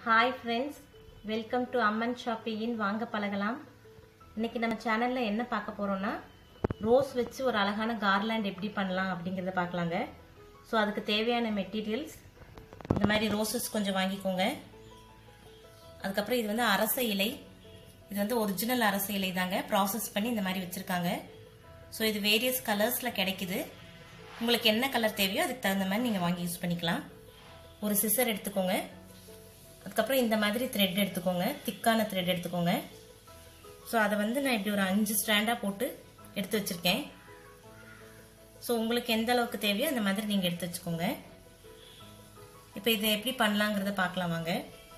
hi friends welcome to Amman ஷாப்பிங்கின் வாங்க பழகலாம் இன்னைக்கு நம்ம சேனலில் என்ன பார்க்க போகிறோம்னா ரோஸ் வச்சு ஒரு அழகான கார்லாண்ட் எப்படி பண்ணலாம் அப்படிங்கிறத பார்க்கலாங்க ஸோ அதுக்கு தேவையான மெட்டீரியல்ஸ் இந்த மாதிரி ரோசஸ் கொஞ்சம் வாங்கிக்கோங்க அதுக்கப்புறம் இது வந்து அரச இலை இது வந்து ஒரிஜினல் அரச இலை தாங்க ப்ராசஸ் பண்ணி இந்த மாதிரி வச்சுருக்காங்க ஸோ இது வேரியஸ் கலர்ஸில் கிடைக்குது உங்களுக்கு என்ன கலர் தேவையோ அதுக்கு தகுந்த மாதிரி நீங்கள் வாங்கி யூஸ் பண்ணிக்கலாம் ஒரு சிசர் எடுத்துக்கோங்க அதுக்கப்புறம் இந்த மாதிரி த்ரெட் எடுத்துக்கோங்க திக்கான த்ரெட் எடுத்துக்கோங்க ஸோ அதை வந்து நான் இப்படி ஒரு அஞ்சு ஸ்டாண்டாக போட்டு எடுத்து வச்சுருக்கேன் ஸோ உங்களுக்கு எந்த அளவுக்கு தேவையோ அந்த மாதிரி நீங்கள் எடுத்து வச்சுக்கோங்க இப்போ இதை எப்படி பண்ணலாங்கிறத பார்க்கலாம் வாங்க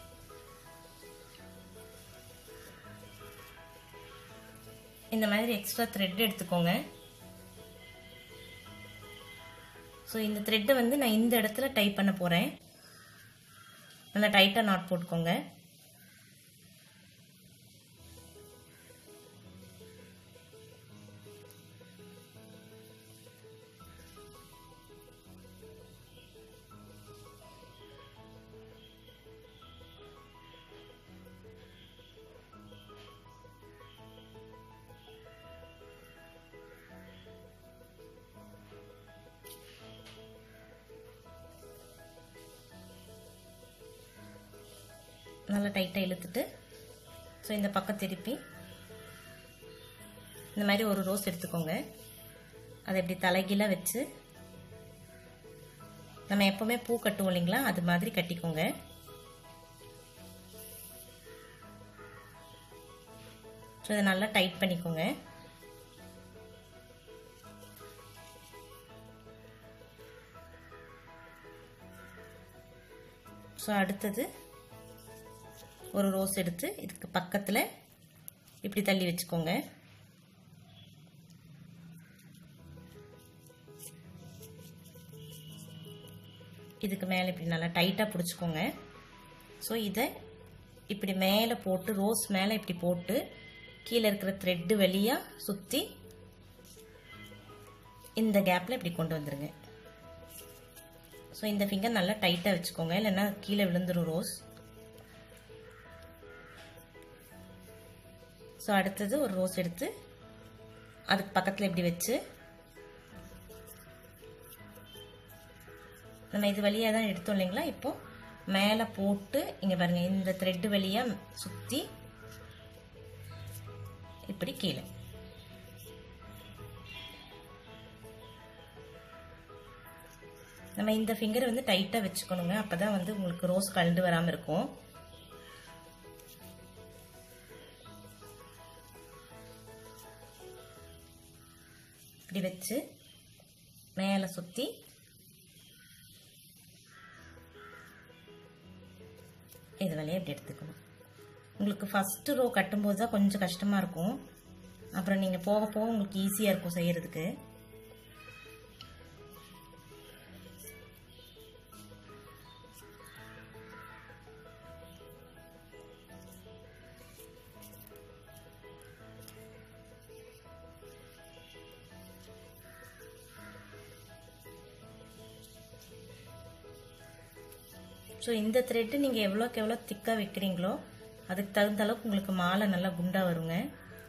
இந்த மாதிரி எக்ஸ்ட்ரா த்ரெட் எடுத்துக்கோங்க ஸோ இந்த த்ரெட்டை வந்து நான் இந்த இடத்துல டைப் பண்ண போகிறேன் நல்லா டைட்டாக நாட் போட்டுக்கோங்க நல்லா டைட்டாக இழுத்துட்டு ஸோ இந்த பக்கம் திருப்பி இந்த மாதிரி ஒரு ரோஸ் எடுத்துக்கோங்க அதை இப்படி தலைகீழாக வச்சு நம்ம எப்போவுமே பூ கட்டுவோம் இல்லைங்களா அது மாதிரி கட்டிக்கோங்க ஸோ இதை நல்லா டைட் பண்ணிக்கோங்க ஸோ அடுத்தது ஒரு ரோஸ் எடுத்து இதுக்கு பக்கத்தில் இப்படி தள்ளி வச்சுக்கோங்க இதுக்கு மேலே இப்படி நல்லா டைட்டாக பிடிச்சிக்கோங்க ஸோ இதை இப்படி மேலே போட்டு ரோஸ் மேலே இப்படி போட்டு கீழே இருக்கிற த்ரெட்டு வெளியாக சுற்றி இந்த கேப்பில் இப்படி கொண்டு வந்துடுங்க ஸோ இந்த ஃபிங்கர் நல்லா டைட்டாக வச்சுக்கோங்க இல்லைன்னா கீழே விழுந்துடும் ரோஸ் ஸோ அடுத்தது ஒரு ரோஸ் எடுத்து அதுக்கு பக்கத்தில் இப்படி வச்சு நம்ம இது வழியாக தான் எடுத்தோம் இல்லைங்களா இப்போது மேலே போட்டு இங்கே பாருங்கள் இந்த த்ரெட்டு வழியாக சுற்றி இப்படி கீழே நம்ம இந்த ஃபிங்கரை வந்து டைட்டாக வச்சுக்கணுங்க அப்போ தான் வந்து உங்களுக்கு ரோஸ் கலண்டு வராமல் இருக்கும் இப்படி வச்சு மேலே சுற்றி இது வழியாக இப்படி எடுத்துக்கணும் உங்களுக்கு ஃபஸ்ட்டு ரோ கட்டும்போது தான் கொஞ்சம் கஷ்டமாக இருக்கும் அப்புறம் நீங்கள் போக போக உங்களுக்கு ஈஸியாக இருக்கும் செய்கிறதுக்கு ஸோ இந்த த்ரெட்டு நீங்கள் எவ்வளோக்கு எவ்வளோ திக்காக வைக்கிறீங்களோ அதுக்கு தகுந்த அளவுக்கு உங்களுக்கு மாலை நல்லா குண்டாக வருங்க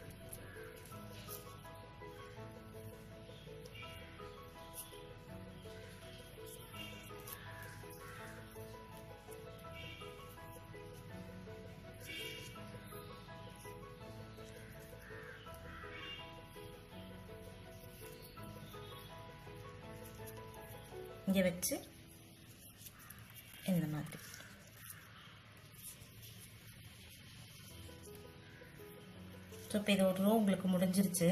இங்கே வச்சு இந்த மாதிரி ஸோ இப்போ இது ஒரு ரோ உங்களுக்கு முடிஞ்சிருச்சு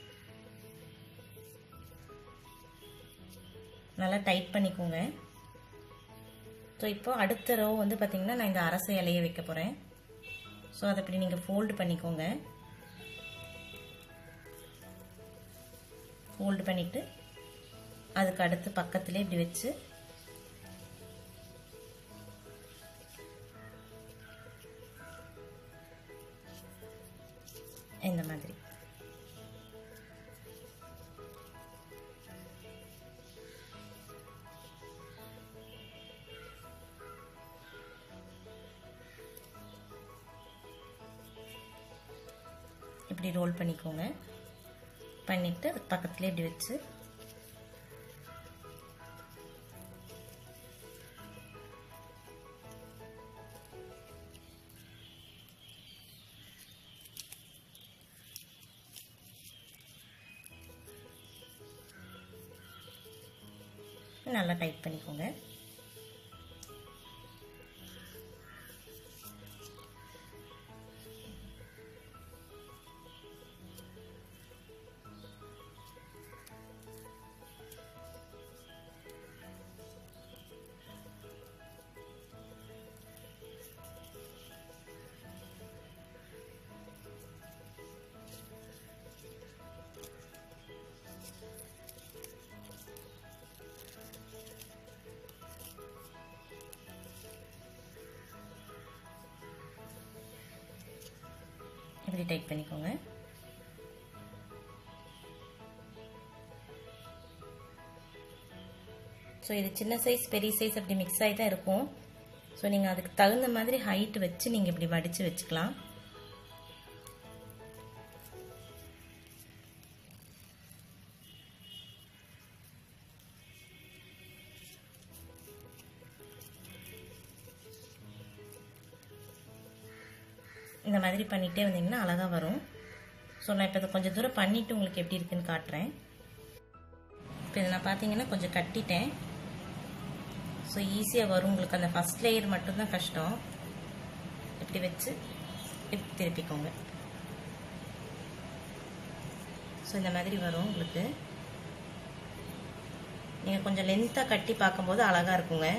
நல்லா டைட் பண்ணிக்கோங்க ஸோ இப்போ அடுத்த ரோ வந்து பார்த்திங்கன்னா நான் இந்த அரச இலையை வைக்க போகிறேன் ஸோ அதை இப்படி நீங்கள் ஃபோல்டு பண்ணிக்கோங்க ஃபோல்டு பண்ணிவிட்டு அதுக்கு அடுத்து பக்கத்துலேயே இப்படி வச்சு இந்த மாதிரி இப்படி ரோல் பண்ணிக்கோங்க பண்ணிவிட்டு அது பக்கத்துலேயே இப்படி வச்சு நல்லா டைட் பண்ணிக்கோங்க இப்படி டைட் பண்ணிக்கோங்க ஸோ இது சின்ன சைஸ் பெரிய சைஸ் அப்படி மிக்ஸ் ஆகி தான் இருக்கும் ஸோ நீங்கள் அதுக்கு தகுந்த மாதிரி ஹைட் வச்சு நீங்கள் இப்படி வடித்து வச்சுக்கலாம் இந்த மாதிரி பண்ணிகிட்டே வந்தீங்கன்னா அழகாக வரும் ஸோ நான் இப்போ இதை கொஞ்சம் தூரம் பண்ணிவிட்டு உங்களுக்கு எப்படி இருக்குன்னு காட்டுறேன் இப்போ இதை நான் பார்த்தீங்கன்னா கொஞ்சம் கட்டிட்டேன் ஸோ ஈஸியாக வரும் உங்களுக்கு அந்த ஃபஸ்ட் லேயர் மட்டும்தான் கஷ்டம் இப்படி வச்சு இப்படி திருப்பிக்கோங்க ஸோ இந்த மாதிரி வரும் உங்களுக்கு நீங்கள் கொஞ்சம் லென்த்தாக கட்டி பார்க்கும்போது அழகாக இருக்குங்க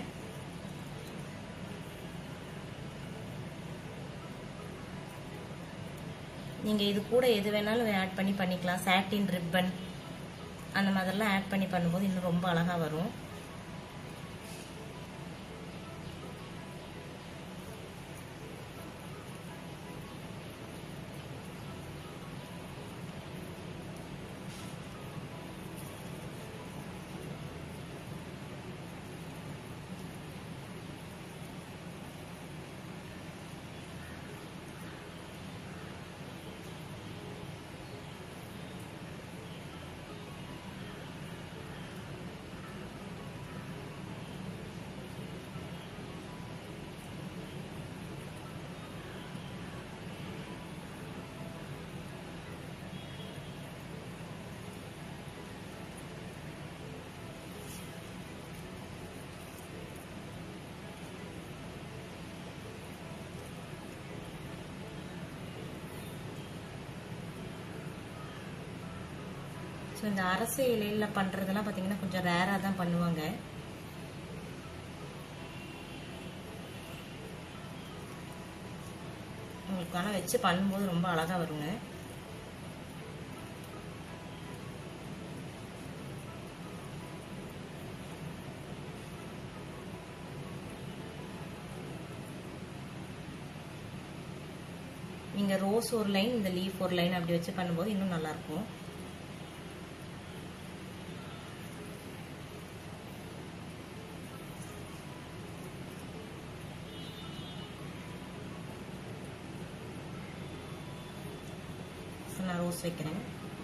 நீங்கள் இது கூட எது வேணாலும் ஆட் பண்ணி பண்ணிக்கலாம் சாட்டின் ரிப்பன் அந்த மாதிரிலாம் ஆட் பண்ணி பண்ணும்போது இன்னும் ரொம்ப அழகாக வரும் ஸோ இந்த அரசு இலையில் பண்ணுறதெல்லாம் பார்த்தீங்கன்னா கொஞ்சம் ரேராக தான் பண்ணுவாங்க உங்களுக்கு ஆனால் வச்சு பண்ணும்போது ரொம்ப அழகாக வருங்க நீங்கள் ரோஸ் ஒரு லைன் இந்த லீஃப் ஒரு லைன் அப்படி வச்சு பண்ணும்போது இன்னும் நல்லாயிருக்கும் நான் ரோஸ் வைக்கிறேன்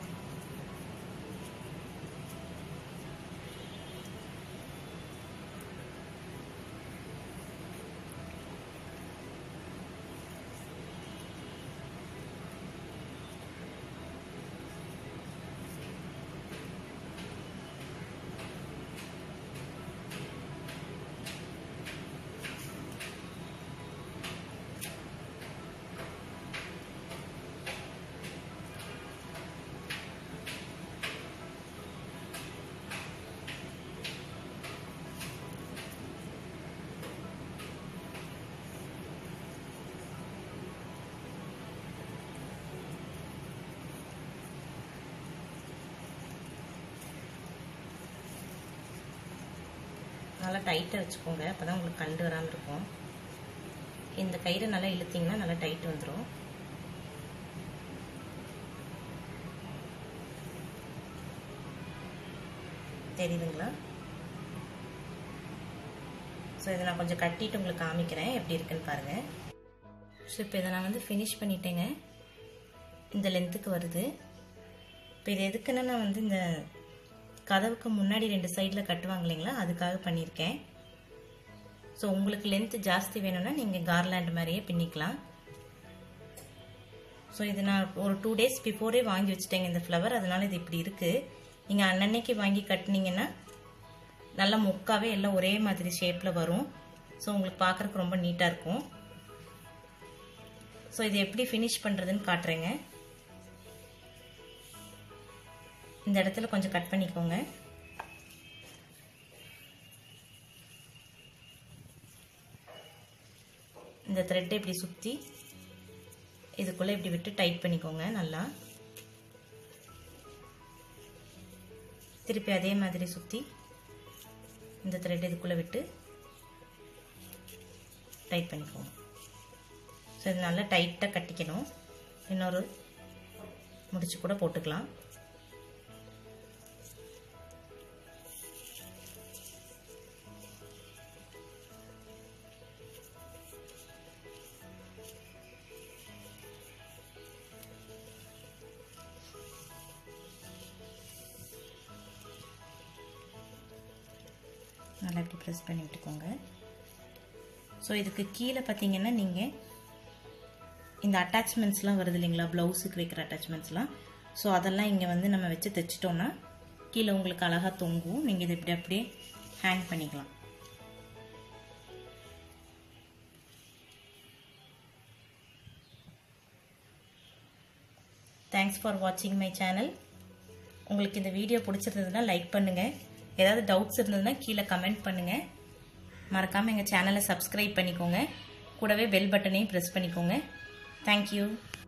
நல்லா டைட்டாக வச்சுக்கோங்க அப்போ தான் உங்களுக்கு கண்டு வராமல் இருக்கும் இந்த கயிறை நல்லா இழுத்தீங்கன்னா நல்லா டைட் வந்துடும் தெரியுதுங்களா ஸோ இதை நான் கொஞ்சம் கட்டிட்டு உங்களுக்கு காமிக்கிறேன் எப்படி இருக்குன்னு பாருங்கள் ஸோ இப்போ இதை நான் வந்து ஃபினிஷ் பண்ணிட்டேங்க இந்த லென்த்துக்கு வருது இப்போ இது எதுக்குன்னா நான் வந்து இந்த கதவுக்கு முன்னாடி ரெண்டு சைடில் கட்டுவாங்க இல்லைங்களா அதுக்காக பண்ணியிருக்கேன் ஸோ உங்களுக்கு லென்த்து ஜாஸ்தி வேணும்னா நீங்கள் கார்லாண்ட் மாதிரியே பின்னிக்கலாம் ஸோ இது நான் ஒரு டூ டேஸ் பிஃபோரே வாங்கி வச்சுட்டேங்க இந்த ஃப்ளவர் அதனால இது இப்படி இருக்குது நீங்கள் அன்னன்னைக்கு வாங்கி கட்டினீங்கன்னா நல்லா முக்காவே எல்லாம் ஒரே மாதிரி ஷேப்பில் வரும் ஸோ உங்களுக்கு பார்க்குறக்கு ரொம்ப நீட்டாக இருக்கும் ஸோ இது எப்படி ஃபினிஷ் பண்ணுறதுன்னு காட்டுறேங்க இந்த இடத்துல கொஞ்சம் கட் பண்ணிக்கோங்க இந்த த்ரெட்டை இப்படி சுற்றி இதுக்குள்ளே இப்படி விட்டு டைட் பண்ணிக்கோங்க நல்லா திருப்பி அதே மாதிரி சுற்றி இந்த த்ரெட் இதுக்குள்ளே விட்டு டைட் பண்ணிக்கோங்க ஸோ இது நல்லா டைட்டாக கட்டிக்கணும் இன்னொரு முடிச்சு கூட போட்டுக்கலாம் நல்லா இப்படி ப்ரெஸ் பண்ணி விட்டுக்கோங்க ஸோ இதுக்கு கீழே பார்த்தீங்கன்னா நீங்கள் இந்த அட்டாச்மெண்ட்ஸ்லாம் வருது இல்லைங்களா ப்ளவுஸுக்கு வைக்கிற அட்டாச்மெண்ட்ஸ்லாம் ஸோ அதெல்லாம் இங்கே வந்து நம்ம வச்சு தைச்சிட்டோன்னா கீழே உங்களுக்கு அழகாக தொங்கும் நீங்கள் இதை இப்படி அப்படியே ஹேங் பண்ணிக்கலாம் தேங்க்ஸ் ஃபார் வாட்சிங் மை சேனல் உங்களுக்கு இந்த வீடியோ பிடிச்சிருந்ததுன்னா லைக் பண்ணுங்கள் ஏதாவது டவுட்ஸ் இருந்ததுன்னா கீழே கமெண்ட் பண்ணுங்கள் மறக்காமல் எங்கள் சேனலை சப்ஸ்கிரைப் பண்ணிக்கோங்க கூடவே பெல் பட்டனையும் ப்ரெஸ் பண்ணிக்கோங்க தேங்க்யூ